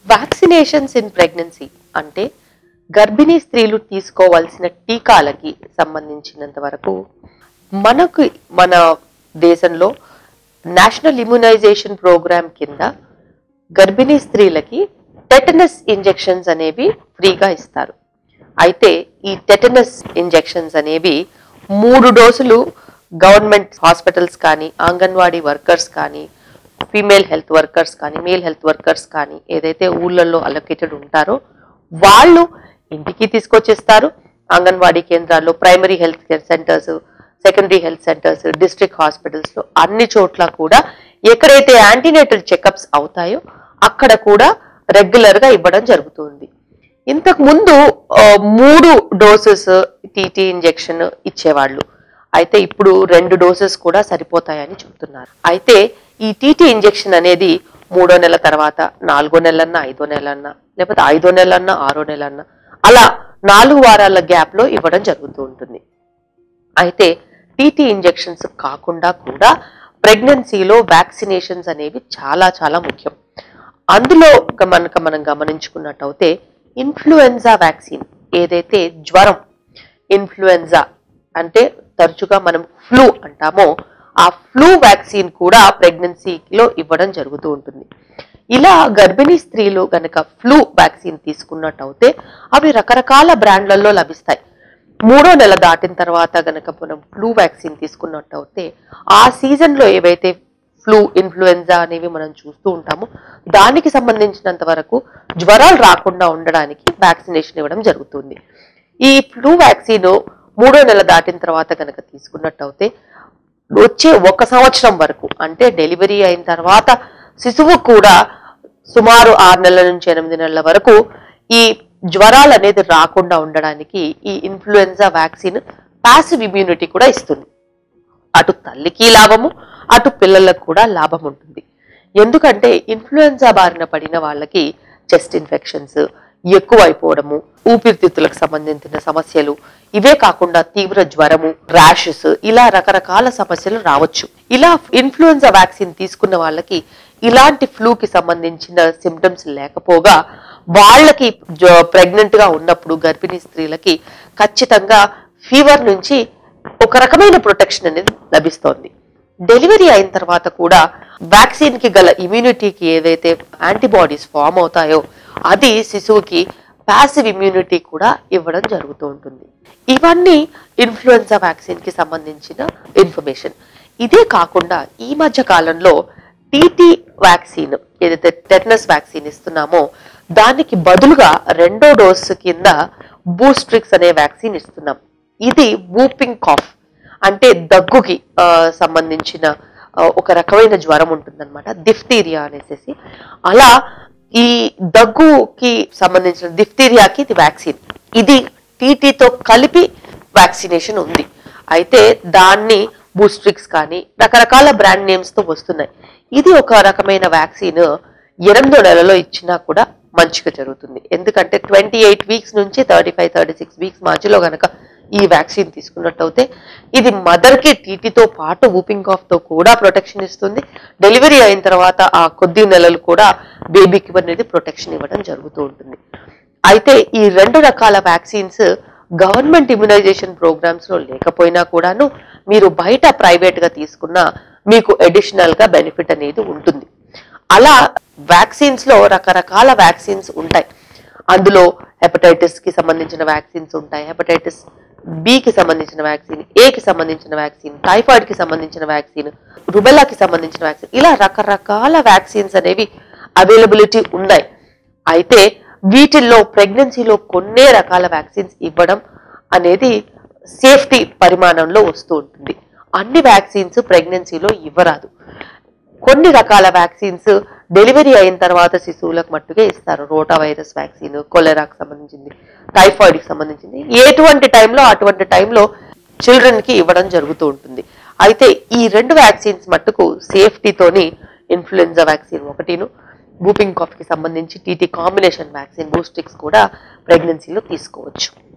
vaccinations in pregnancy అంటే గర్భిణీ స్త్రీలు తీసుకోవాల్సిన టీకాలకి సంబంధించినంత వరకు మనకు మన దేశంలో నేషనల్ ఇమ్యునైజేషన్ ప్రోగ్రామ్ కింద గర్భిణీ స్త్రీలకి టెటనస్ ఇంజెక్షన్స్ అనేవి ఫ్రీగా ఇస్తారు అయితే ఈ టెటనస్ ఇంజెక్షన్స్ అనేవి మూడు డోసులు గవర్నమెంట్ హాస్పిటల్స్ కానీ అంగన్వాడీ వర్కర్స్ కానీ ఫీమేల్ హెల్త్ వర్కర్స్ కానీ మేల్ హెల్త్ వర్కర్స్ కానీ ఏదైతే ఊళ్ళల్లో అలొకేటెడ్ ఉంటారో వాళ్ళు ఇంటికి తీసుకొచ్చేస్తారు అంగన్వాడీ కేంద్రాల్లో primary health care centres secondary health centres district hospitals లో అన్ని చోట్ల కూడా ఎక్కడైతే యాంటీనేటల్ చెకప్స్ అవుతాయో అక్కడ కూడా రెగ్యులర్ గా ఇవ్వడం జరుగుతుంది ఇంతకు ముందు ఆ, మూడు డోసెస్ టీటీ ఇంజెక్షన్ ఇచ్చేవాళ్ళు అయితే ఇప్పుడు రెండు డోసెస్ కూడా సరిపోతాయని చెప్తున్నారు అయితే ఈ టీటీ ఇంజెక్షన్ అనేది మూడో నెల తర్వాత నాలుగో నెలన్నా ఐదో నెలన్నా లేకపోతే ఐదో నెలన్నా ఆరో నెలన్నా అలా నాలుగు వారాల గ్యాప్ లో ఇవ్వడం జరుగుతూ ఉంటుంది అయితే టీటీ ఇంజెక్షన్స్ కాకుండా కూడా ప్రెగ్నెన్సీలో వ్యాక్సినేషన్స్ అనేవి చాలా చాలా ముఖ్యం అందులో మనకు మనం గమనించుకున్నట్టయితే ఇన్ఫ్లుయెన్జా వ్యాక్సిన్ ఏదైతే జ్వరం ఇన్ఫ్లుయెన్జా అంటే తరచుగా మనం ఫ్లూ అంటామో ఆ ఫ్లూ వ్యాక్సిన్ కూడా ప్రెగ్నెన్సీలో ఇవ్వడం జరుగుతూ ఉంటుంది ఇలా గర్భిణీ స్త్రీలు గనక ఫ్లూ వ్యాక్సిన్ తీసుకున్నట్టయితే అవి రకరకాల బ్రాండ్లలో లభిస్తాయి మూడో నెల దాటిన తర్వాత గనక మనం ఫ్లూ వ్యాక్సిన్ తీసుకున్నట్టయితే ఆ సీజన్ లో ఏవైతే ఫ్లూ ఇన్ఫ్లుయెన్జా అనేవి మనం చూస్తూ ఉంటామో దానికి సంబంధించినంత వరకు జ్వరాలు రాకుండా ఉండడానికి వ్యాక్సినేషన్ ఇవ్వడం జరుగుతుంది ఈ ఫ్లూ వ్యాక్సిన్ మూడో నెల దాటిన తర్వాత కనుక తీసుకున్నట్టయితే వచ్చే ఒక సంవత్సరం వరకు అంటే డెలివరీ అయిన తర్వాత శిశువు కూడా సుమారు ఆరు నెలల నుంచి ఎనిమిది నెలల వరకు ఈ జ్వరాలు అనేది రాకుండా ఉండడానికి ఈ ఇన్ఫ్లుయెన్జా వ్యాక్సిన్ పాసివ్ ఇమ్యూనిటీ కూడా ఇస్తుంది అటు తల్లికి లాభము అటు పిల్లలకు కూడా లాభం ఉంటుంది ఎందుకంటే ఇన్ఫ్లుయెన్జా బారిన పడిన వాళ్ళకి చెస్ట్ ఇన్ఫెక్షన్స్ ఎక్కువైపోవడము ఊపిరితిత్తులకు సంబంధించిన సమస్యలు ఇవే కాకుండా తీవ్ర జ్వరము ర్యాషెస్ ఇలా రకరకాల సమస్యలు రావచ్చు ఇలా ఇన్ఫ్లుయెన్జా వ్యాక్సిన్ తీసుకున్న వాళ్ళకి ఇలాంటి ఫ్లూకి సంబంధించిన సిమ్టమ్స్ లేకపోగా వాళ్ళకి ప్రెగ్నెంట్ గా ఉన్నప్పుడు గర్భిణీ స్త్రీలకి ఖచ్చితంగా ఫీవర్ నుంచి ఒక రకమైన ప్రొటెక్షన్ అనేది లభిస్తోంది డెలివరీ అయిన తర్వాత కూడా వ్యాక్సిన్ కి గల ఇమ్యూనిటీకి ఏదైతే యాంటీబాడీస్ ఫామ్ అవుతాయో అది శిశువుకి ప్యాసివ్ ఇమ్యూనిటీ కూడా ఇవ్వడం జరుగుతూ ఉంటుంది ఇవన్నీ ఇన్ఫ్లుయెన్జా వ్యాక్సిన్ కి సంబంధించిన ఇన్ఫర్మేషన్ ఇదే కాకుండా ఈ మధ్య కాలంలో టీటీ వ్యాక్సిన్ ఏదైతే టెటనస్ వ్యాక్సిన్ ఇస్తున్నామో దానికి బదులుగా రెండో డోసు కింద బూస్ట్రిక్స్ అనే వ్యాక్సిన్ ఇస్తున్నాం ఇది వూపింగ్ కాఫ్ అంటే దగ్గుకి ఆ, సంబంధించిన ఆ, ఒక రకమైన జ్వరం ఉంటుందన్నమాట దిఫ్తీరియా అనేసి అలా ఈ దగ్గుకి సంబంధించిన దిఫ్తీరియాకి ఇది వ్యాక్సిన్ ఇది టీటీతో కలిపి వ్యాక్సినేషన్ ఉంది అయితే దాన్ని బూస్ట్రిక్స్ కానీ రకరకాల బ్రాండ్ నేమ్స్ తో వస్తున్నాయి ఇది ఒక రకమైన వ్యాక్సిన్ ఎనిమిదో నెలలో ఇచ్చినా కూడా మంచిగా జరుగుతుంది ఎందుకంటే ట్వంటీ ఎయిట్ వీక్స్ నుంచి thirty five thirty six weeks మధ్యలో గనక ఈ వ్యాక్సిన్ తీసుకున్నట్టయితే ఇది మదర్ కి టీటీతో పాటు వూపింగ్ కాఫ్ తో కూడా ప్రొటెక్షన్ ఇస్తుంది డెలివరీ అయిన తర్వాత ఆ కొద్ది నెలలు కూడా బేబీకి అనేది ప్రొటెక్షన్ ఇవ్వడం జరుగుతూ ఉంటుంది అయితే ఈ రెండు రకాల వ్యాక్సిన్స్ గవర్నమెంట్ ఇమ్యునైజేషన్ ప్రోగ్రామ్స్ లో లేకపోయినా కూడాను మీరు బయట ప్రైవేట్ గా తీసుకున్న మీకు అడిషనల్ గా బెనిఫిట్ అనేది ఉంటుంది అలా వ్యాక్సిన్స్ లో రకరకాల వ్యాక్సిన్స్ ఉంటాయి అందులో హెపటైటిస్ కి సంబంధించిన వ్యాక్సిన్స్ ఉంటాయి హెపటైటిస్ బి కి సంబంధించిన వ్యాక్సిన్ ఏ కి సంబంధించిన వ్యాక్సిన్ టైఫాయిడ్ కి సంబంధించిన వ్యాక్సిన్ రుబెలాకి సంబంధించిన వ్యాక్సిన్ ఇలా రకరకాల వ్యాక్సిన్స్ అనేవి అవైలబిలిటీ ఉన్నాయి అయితే వీటిల్లో ప్రెగ్నెన్సీలో కొన్నే రకాల వ్యాక్సిన్స్ ఇవ్వడం అనేది సేఫ్టీ పరిమాణంలో వస్తూ ఉంటుంది అన్ని వ్యాక్సిన్స్ ప్రెగ్నెన్సీలో ఇవ్వరాదు కొన్ని రకాల వ్యాక్సిన్స్ డెలివరీ అయిన తర్వాత శిశువులకు మట్టుగా ఇస్తారు రోటా వైరస్ వ్యాక్సిన్ కొలెరాకి సంబంధించింది టైఫాయిడ్కి సంబంధించింది ఎటువంటి టైంలో అటువంటి టైంలో చిల్డ్రన్ కి ఇవ్వడం జరుగుతూ ఉంటుంది అయితే ఈ రెండు వ్యాక్సిన్స్ మట్టుకు సేఫ్టీతోని ఇన్ఫ్లుయెన్జా వ్యాక్సిన్ ఒకటిను బూపింగ్ కాఫ్ కి సంబంధించి టీటీ కాంబినేషన్ వ్యాక్సిన్ బూస్టిక్స్ కూడా ప్రెగ్నెన్సీలో తీసుకోవచ్చు